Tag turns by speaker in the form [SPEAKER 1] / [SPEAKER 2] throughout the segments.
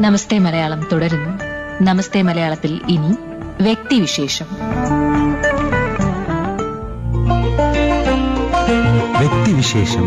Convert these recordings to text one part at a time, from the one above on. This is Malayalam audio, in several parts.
[SPEAKER 1] നമസ്തേ മലയാളം തുടരുന്നു നമസ്തേ മലയാളത്തിൽ ഇനി വ്യക്തിവിശേഷം
[SPEAKER 2] വ്യക്തിവിശേഷം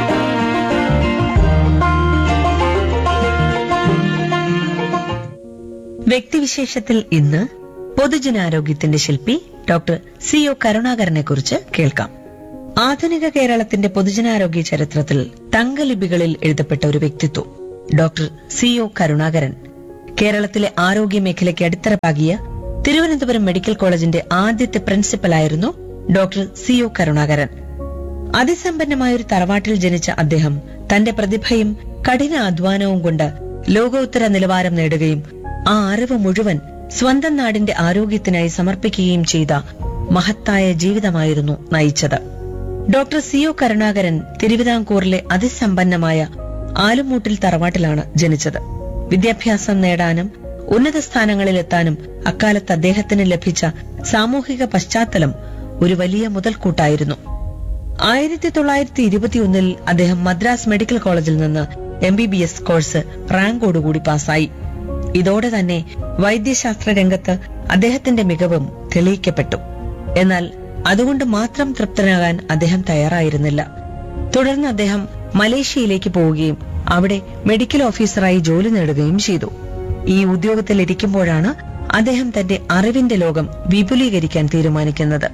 [SPEAKER 3] വ്യക്തിവിശേഷത്തിൽ ഇന്ന് പൊതുജനാരോഗ്യത്തിന്റെ ശില്പി ഡോക്ടർ സി ഒ കരുണാകരനെ കുറിച്ച് കേൾക്കാം ആധുനിക കേരളത്തിന്റെ പൊതുജനാരോഗ്യ ചരിത്രത്തിൽ തങ്കലിപികളിൽ എഴുതപ്പെട്ട ഒരു വ്യക്തിത്വം ഡോക്ടർ സി ഒ കരുണാകരൻ കേരളത്തിലെ ആരോഗ്യ മേഖലയ്ക്ക് അടിത്തറ പാകിയ തിരുവനന്തപുരം മെഡിക്കൽ കോളേജിന്റെ ആദ്യത്തെ പ്രിൻസിപ്പലായിരുന്നു ഡോക്ടർ സി ഒ കരുണാകരൻ അതിസമ്പന്നമായ ഒരു തറവാട്ടിൽ ജനിച്ച അദ്ദേഹം തന്റെ പ്രതിഭയും കഠിന അധ്വാനവും കൊണ്ട് ലോകോത്തര നിലവാരം നേടുകയും ആ അറിവ് മുഴുവൻ സ്വന്തം നാടിന്റെ ആരോഗ്യത്തിനായി സമർപ്പിക്കുകയും ചെയ്ത മഹത്തായ ജീവിതമായിരുന്നു നയിച്ചത് ഡോക്ടർ സി ഒ കരുണാകരൻ തിരുവിതാംകൂറിലെ അതിസമ്പന്നമായ ആലുമൂട്ടിൽ തറവാട്ടിലാണ് ജനിച്ചത് വിദ്യാഭ്യാസം നേടാനും ഉന്നത സ്ഥാനങ്ങളിലെത്താനും അക്കാലത്ത് അദ്ദേഹത്തിന് ലഭിച്ച സാമൂഹിക പശ്ചാത്തലം ഒരു വലിയ മുതൽക്കൂട്ടായിരുന്നു ആയിരത്തി തൊള്ളായിരത്തി ഇരുപത്തിയൊന്നിൽ അദ്ദേഹം മദ്രാസ് മെഡിക്കൽ കോളേജിൽ നിന്ന് M B B S course റാങ്കോടുകൂടി പാസായി ഇതോടെ തന്നെ വൈദ്യശാസ്ത്ര രംഗത്ത് അദ്ദേഹത്തിന്റെ മികവും തെളിയിക്കപ്പെട്ടു എന്നാൽ അതുകൊണ്ട് മാത്രം തൃപ്തനാകാൻ അദ്ദേഹം തയ്യാറായിരുന്നില്ല തുടർന്ന് അദ്ദേഹം മലേഷ്യയിലേക്ക് പോവുകയും അവിടെ മെഡിക്കൽ ഓഫീസറായി ജോലി നേടുകയും ചെയ്തു ഈ ഉദ്യോഗത്തിലിരിക്കുമ്പോഴാണ് അദ്ദേഹം തന്റെ അറിവിന്റെ ലോകം വിപുലീകരിക്കാൻ തീരുമാനിക്കുന്നത്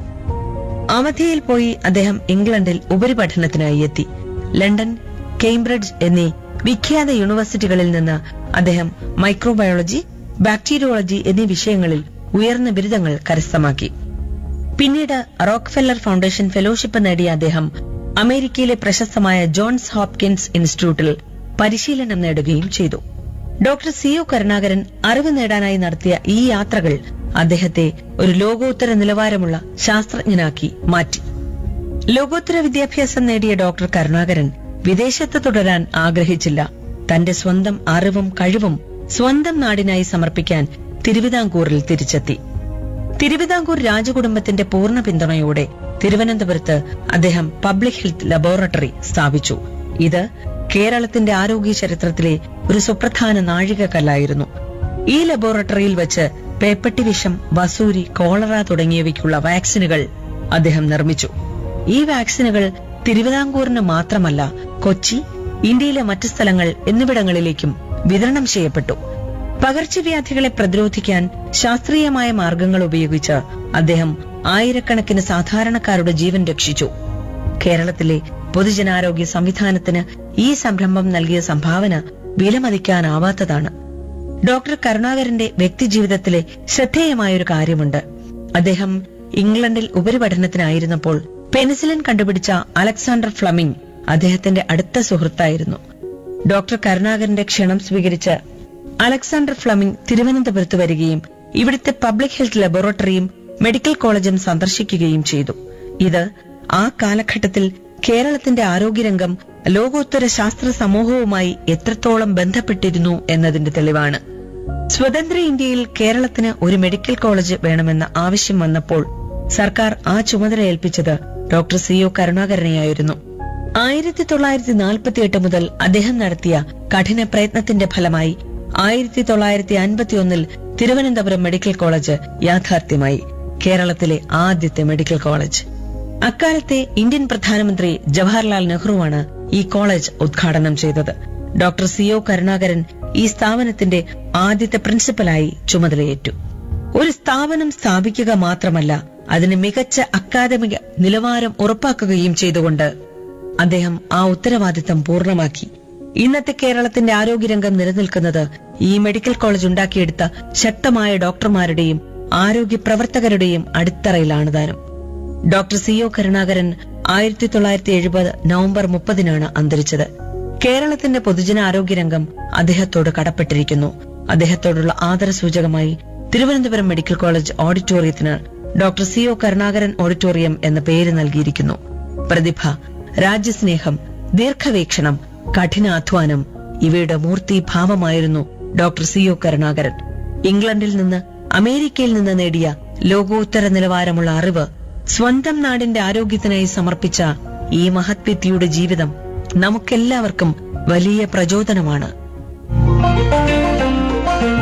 [SPEAKER 3] അവധിയിൽ പോയി അദ്ദേഹം ഇംഗ്ലണ്ടിൽ ഉപരിപഠനത്തിനായി എത്തി ലണ്ടൻ കേംബ്രിഡ്ജ് എന്നീ വിഖ്യാത യൂണിവേഴ്സിറ്റികളിൽ നിന്ന് അദ്ദേഹം മൈക്രോബയോളജി ബാക്ടീരിയോളജി എന്നീ വിഷയങ്ങളിൽ ഉയർന്ന ബിരുദങ്ങൾ കരസ്ഥമാക്കി പിന്നീട് റോക്ക്ഫെല്ലർ ഫൗണ്ടേഷൻ ഫെലോഷിപ്പ് നേടിയ അദ്ദേഹം അമേരിക്കയിലെ പ്രശസ്തമായ ജോൺസ് ഹോപ്കിൻസ് ഇൻസ്റ്റിറ്റ്യൂട്ടിൽ പരിശീലനം നേടുകയും ചെയ്തു ഡോക്ടർ സി ഒ കരുണാകരൻ അറിവ് നേടാനായി നടത്തിയ ഈ യാത്രകൾ അദ്ദേഹത്തെ ഒരു ലോകോത്തര നിലവാരമുള്ള ശാസ്ത്രജ്ഞനാക്കി മാറ്റി ലോകോത്തര വിദ്യാഭ്യാസം നേടിയ ഡോക്ടർ കരുണാകരൻ വിദേശത്ത് തുടരാൻ ആഗ്രഹിച്ചില്ല തന്റെ സ്വന്തം അറിവും കഴിവും സ്വന്തം നാടിനായി സമർപ്പിക്കാൻ തിരുവിതാംകൂറിൽ തിരിച്ചെത്തി തിരുവിതാംകൂർ രാജകുടുംബത്തിന്റെ പൂർണ്ണ പിന്തുണയോടെ തിരുവനന്തപുരത്ത് അദ്ദേഹം പബ്ലിക് ഹെൽത്ത് ലബോറട്ടറി സ്ഥാപിച്ചു ഇത് കേരളത്തിന്റെ ആരോഗ്യ ചരിത്രത്തിലെ ഒരു സുപ്രധാന നാഴികക്കല്ലായിരുന്നു ഈ ലബോറട്ടറിയിൽ വെച്ച് പേപ്പട്ടി വിഷം വസൂരി കോളറ തുടങ്ങിയവയ്ക്കുള്ള വാക്സിനുകൾ അദ്ദേഹം നിർമ്മിച്ചു ഈ വാക്സിനുകൾ തിരുവിതാംകൂറിന് മാത്രമല്ല കൊച്ചി ഇന്ത്യയിലെ മറ്റു സ്ഥലങ്ങൾ എന്നിവിടങ്ങളിലേക്കും വിതരണം ചെയ്യപ്പെട്ടു പകർച്ചവ്യാധികളെ പ്രതിരോധിക്കാൻ ശാസ്ത്രീയമായ മാർഗങ്ങൾ ഉപയോഗിച്ച് അദ്ദേഹം ആയിരക്കണക്കിന് സാധാരണക്കാരുടെ ജീവൻ രക്ഷിച്ചു കേരളത്തിലെ പൊതുജനാരോഗ്യ സംവിധാനത്തിന് ഈ സംരംഭം നൽകിയ സംഭാവന വിലമതിക്കാനാവാത്തതാണ് ഡോക്ടർ കരുണാകരന്റെ വ്യക്തിജീവിതത്തിലെ ശ്രദ്ധേയമായൊരു കാര്യമുണ്ട് അദ്ദേഹം ഇംഗ്ലണ്ടിൽ ഉപരിപഠനത്തിനായിരുന്നപ്പോൾ പെനിസിലിൻ കണ്ടുപിടിച്ച അലക്സാണ്ടർ ഫ്ലമിംഗ് അദ്ദേഹത്തിന്റെ അടുത്ത സുഹൃത്തായിരുന്നു ഡോക്ടർ കരുണാകരന്റെ ക്ഷണം സ്വീകരിച്ച് അലക്സാണ്ടർ ഫ്ലമിംഗ് തിരുവനന്തപുരത്ത് വരികയും ഇവിടുത്തെ പബ്ലിക് ഹെൽത്ത് ലബോറട്ടറിയും മെഡിക്കൽ കോളേജും സന്ദർശിക്കുകയും ചെയ്തു ഇത് ആ കാലഘട്ടത്തിൽ കേരളത്തിന്റെ ആരോഗ്യരംഗം ലോകോത്തര ശാസ്ത്ര സമൂഹവുമായി എത്രത്തോളം ബന്ധപ്പെട്ടിരുന്നു എന്നതിന്റെ തെളിവാണ് സ്വതന്ത്ര ഇന്ത്യയിൽ കേരളത്തിന് ഒരു മെഡിക്കൽ കോളേജ് വേണമെന്ന ആവശ്യം വന്നപ്പോൾ സർക്കാർ ആ ചുമതല ഏൽപ്പിച്ചത് ഡോക്ടർ സി ഒ കരുണാകരനെയായിരുന്നു ആയിരത്തി തൊള്ളായിരത്തി നാൽപ്പത്തിയെട്ട് മുതൽ അദ്ദേഹം നടത്തിയ കഠിന പ്രയത്നത്തിന്റെ ഫലമായി ആയിരത്തി തൊള്ളായിരത്തി അൻപത്തിയൊന്നിൽ തിരുവനന്തപുരം മെഡിക്കൽ കോളേജ് യാഥാർത്ഥ്യമായി കേരളത്തിലെ ആദ്യത്തെ മെഡിക്കൽ കോളേജ് അക്കാലത്തെ ഇന്ത്യൻ പ്രധാനമന്ത്രി ജവഹർലാൽ നെഹ്റുവാണ് ഈ കോളേജ് ഉദ്ഘാടനം ചെയ്തത് ഡോക്ടർ സി ഒ കരുണാകരൻ ഈ സ്ഥാപനത്തിന്റെ ആദ്യത്തെ പ്രിൻസിപ്പലായി ചുമതലയേറ്റു ഒരു സ്ഥാപനം സ്ഥാപിക്കുക മാത്രമല്ല അതിന് മികച്ച അക്കാദമിക നിലവാരം ഉറപ്പാക്കുകയും ചെയ്തുകൊണ്ട് അദ്ദേഹം ആ ഉത്തരവാദിത്തം പൂർണ്ണമാക്കി ഇന്നത്തെ കേരളത്തിന്റെ ആരോഗ്യരംഗം നിലനിൽക്കുന്നത് ഈ മെഡിക്കൽ കോളേജ് ഉണ്ടാക്കിയെടുത്ത ശക്തമായ ഡോക്ടർമാരുടെയും ആരോഗ്യ പ്രവർത്തകരുടെയും അടിത്തറയിലാണ് താനും ഡോക്ടർ സി ഒ കരുണാകരൻ ആയിരത്തി തൊള്ളായിരത്തി എഴുപത് നവംബർ മുപ്പതിനാണ് അന്തരിച്ചത് കേരളത്തിന്റെ പൊതുജനാരോഗ്യരംഗം അദ്ദേഹത്തോട് കടപ്പെട്ടിരിക്കുന്നു അദ്ദേഹത്തോടുള്ള ആദരസൂചകമായി തിരുവനന്തപുരം മെഡിക്കൽ കോളേജ് ഓഡിറ്റോറിയത്തിന് doctor C O Karunakaran auditorium എന്ന പേര് നൽകിയിരിക്കുന്നു പ്രതിഭ രാജ്യസ്നേഹം ദീർഘവീക്ഷണം കഠിനാധ്വാനം ഇവയുടെ മൂർത്തിഭാവമായിരുന്നു ഡോക്ടർ സി ഒ കരുണാകരൻ ഇംഗ്ലണ്ടിൽ നിന്ന് അമേരിക്കയിൽ നിന്ന് നേടിയ ലോകോത്തര നിലവാരമുള്ള അറിവ് സ്വന്തം നാടിന്റെ ആരോഗ്യത്തിനായി സമർപ്പിച്ച ഈ മഹത് വ്യക്തിയുടെ ജീവിതം നമുക്കെല്ലാവർക്കും വലിയ പ്രചോദനമാണ്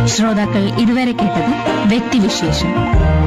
[SPEAKER 1] ശ്രോതാക്കൾ ഇതുവരെ കേട്ടത് വ്യക്തിവിശേഷം